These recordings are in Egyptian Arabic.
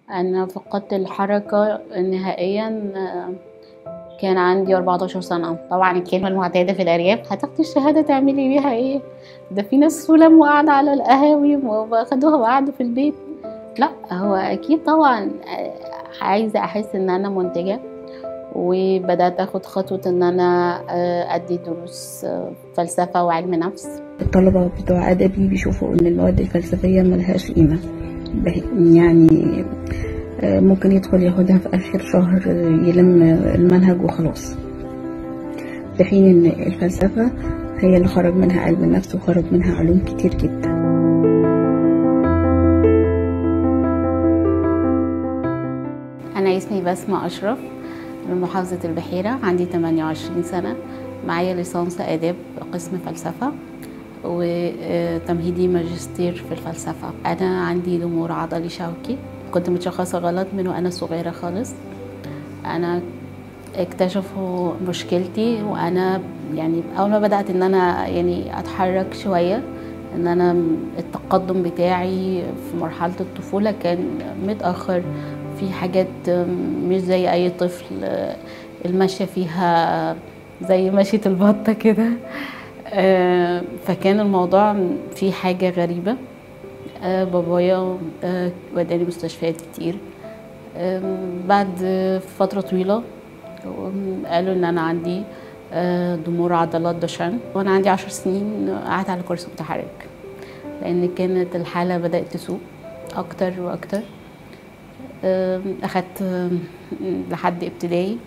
أنا فقدت الحركة نهائيا آه، كان عندي 14 سنة طبعا الكلمة المعتادة في الأرياف هتاخدي الشهادة تعملي بيها إيه ده في ناس سلم وقاعدة على القهاوي وأخدوها وقعدوا في البيت لا هو أكيد طبعا آه، عايزة أحس إن أنا منتجة وبدأت أخد خطوة إن أنا آه، أدي دروس آه، فلسفة وعلم نفس الطلبة بتوع أدبي بيشوفوا إن المواد الفلسفية ملهاش قيمة به- يعني آه، ممكن يدخل ياخدها في آخر شهر آه، يلم المنهج وخلاص في حين إن الفلسفة هي اللي خرج منها علم النفس وخرج منها علوم كتير جدا أنا اسمي بسمة أشرف من محافظة البحيرة عندي 28 سنة معايا ليسانس آداب قسم فلسفة وتمهيدي ماجستير في الفلسفة أنا عندي ضمور عضلي شوكي كنت متشخصة غلط من وأنا صغيرة خالص أنا اكتشفوا مشكلتي وأنا يعني أول ما بدأت إن أنا يعني أتحرك شوية إن أنا التقدم بتاعي في مرحلة الطفولة كان متأخر في حاجات مش زي أي طفل الماشية فيها زي مشية البطة كده آه، فكان الموضوع فيه حاجة غريبة آه، بابايا آه، وداني مستشفيات كتير آم، بعد فترة طويلة آم، قالوا إن أنا عندي آه، ضمور عضلات دوشان وأنا عندي عشر سنين قعدت على كرسي متحرك لأن كانت الحالة بدأت تسوء أكتر وأكتر آم، أخدت آم، لحد ابتدائي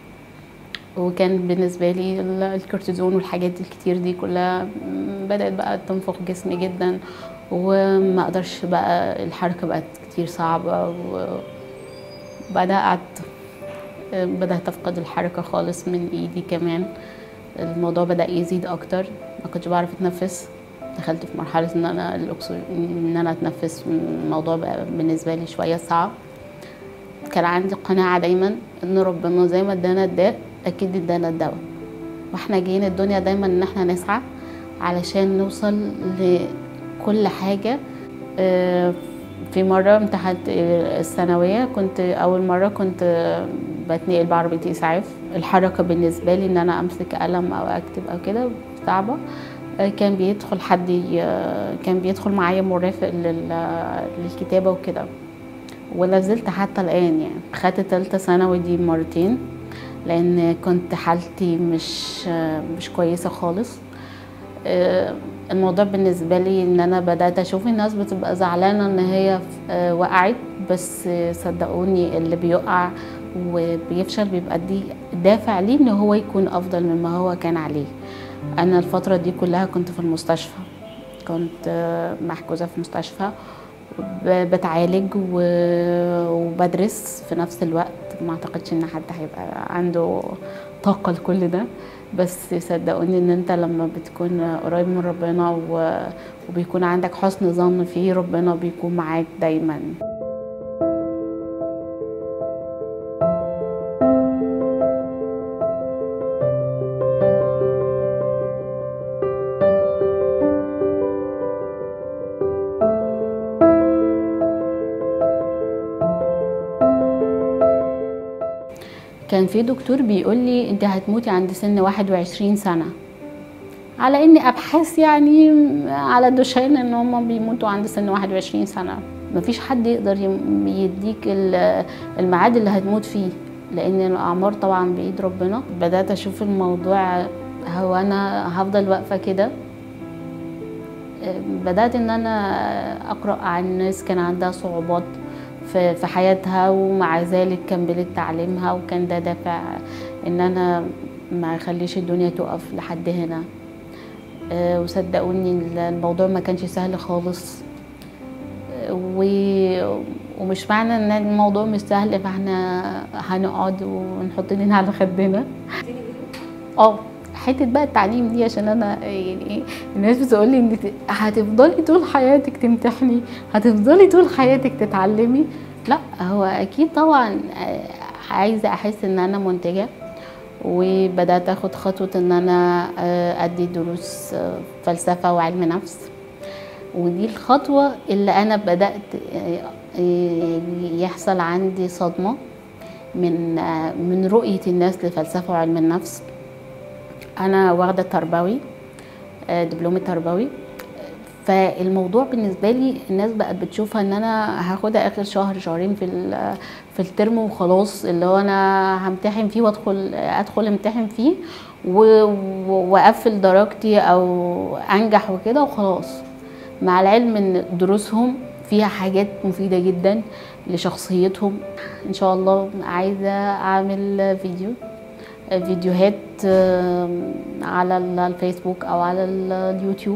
وكان بالنسبة لي ال- الكورتيزون والحاجات الكتير دي كلها م، بدأت بقى تنفخ جسمي جدا وما اقدرش بقى الحركة بقت كتير صعبة و- وبدأت بدأت أفقد الحركة خالص من إيدي كمان الموضوع بدأ يزيد أكتر ما كنتش بعرف أتنفس دخلت في مرحلة إن أنا الأكسجين إن أنا أتنفس الموضوع بقى بالنسبة لي شوية صعب كان عندي قناعة دايما إن ربنا زي ما ادانا الداء أكيد ادانا الدواء واحنا جايين الدنيا دايما إن احنا نسعى علشان نوصل لكل حاجة آه، في مرة امتحنت الثانوية كنت أول مرة كنت بتنقل بعربية إسعاف الحركة بالنسبة لي إن أنا أمسك قلم أو أكتب أو كده صعبة آه، كان بيدخل حد ي- كان بيدخل معايا مرافق لل- للكتابة وكده ولا زلت حتى الآن يعني خدت تالتة ثانوي دي مرتين لأن كنت حالتي مش مش كويسة خالص آه، الموضوع بالنسبة لي إن أنا بدأت أشوف الناس بتبقى زعلانة إن هي آه، وقعت بس صدقوني اللي بيقع وبيفشل بيبقى دي دافع ليه إن هو يكون أفضل مما هو كان عليه أنا الفترة دي كلها كنت في المستشفى كنت آه، محجوزة في مستشفى ب- بتعالج و- وبدرس في نفس الوقت ما اعتقدش ان حد هيبقى عنده طاقة لكل ده بس صدقوني ان انت لما بتكون قريب من ربنا و- وبيكون عندك حسن ظن فيه ربنا بيكون معاك دايما كان في دكتور بيقول لي انت هتموتي عند سن 21 سنة على ان ابحاث يعني على الدوشين ان هم بيموتوا عند سن 21 سنة مفيش حد يقدر يم- يديك ال- الميعاد اللي هتموت فيه لان الاعمار طبعا بايد ربنا بدات اشوف الموضوع هو انا هفضل واقفه كده بدات ان انا اقرا عن ناس كان عندها صعوبات في في حياتها ومع ذلك كملت تعليمها وكان ده دافع ان انا ما اخليش الدنيا تقف لحد هنا آه، وصدقوني الموضوع ما كانش سهل خالص آه، و- ومش معنى ان الموضوع مش سهل فاحنا هنقعد ونحط ايدينا على خدنا اه حته بقى التعليم دي عشان انا يعني ايه الناس بتقول لي ان ت- هتفضلي طول حياتك تمتحني هتفضلي طول حياتك تتعلمي لا هو اكيد طبعا آه، عايزه احس ان انا منتجه وبدات اخد خطوه ان انا آه، ادي دروس آه، فلسفه وعلم نفس ودي الخطوه اللي انا بدات آه، يحصل عندي صدمة من من رؤية الناس لفلسفة وعلم النفس أنا واخدة تربوي دبلوم التربوي فالموضوع بالنسبه لي الناس بقت بتشوفها ان انا هاخدها اخر شهر شهرين في في الترم وخلاص اللي هو انا همتحن فيه وادخل ادخل امتحن فيه واقفل درجتي او انجح وكده وخلاص مع العلم ان دروسهم فيها حاجات مفيده جدا لشخصيتهم ان شاء الله عايزه اعمل فيديو فيديوهات على الفيسبوك او على اليوتيوب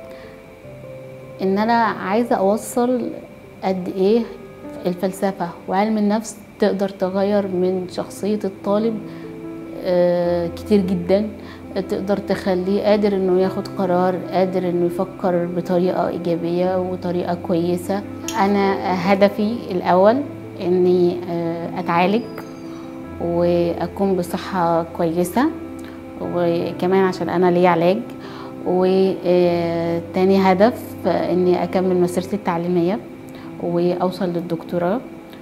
ان انا عايزه اوصل قد ايه الفلسفه وعلم النفس تقدر تغير من شخصيه الطالب كتير جدا تقدر تخليه قادر انه ياخد قرار قادر انه يفكر بطريقه ايجابيه وطريقه كويسه انا هدفي الاول اني اتعالج واكون بصحه كويسه وكمان عشان انا ليا علاج وتاني هدف اني اكمل مسيرتي التعليميه واوصل للدكتوراه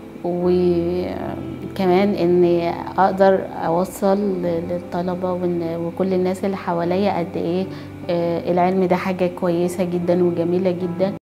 وكمان اني اقدر اوصل للطلبه وكل الناس اللي حواليا قد ايه العلم ده حاجه كويسه جدا وجميله جدا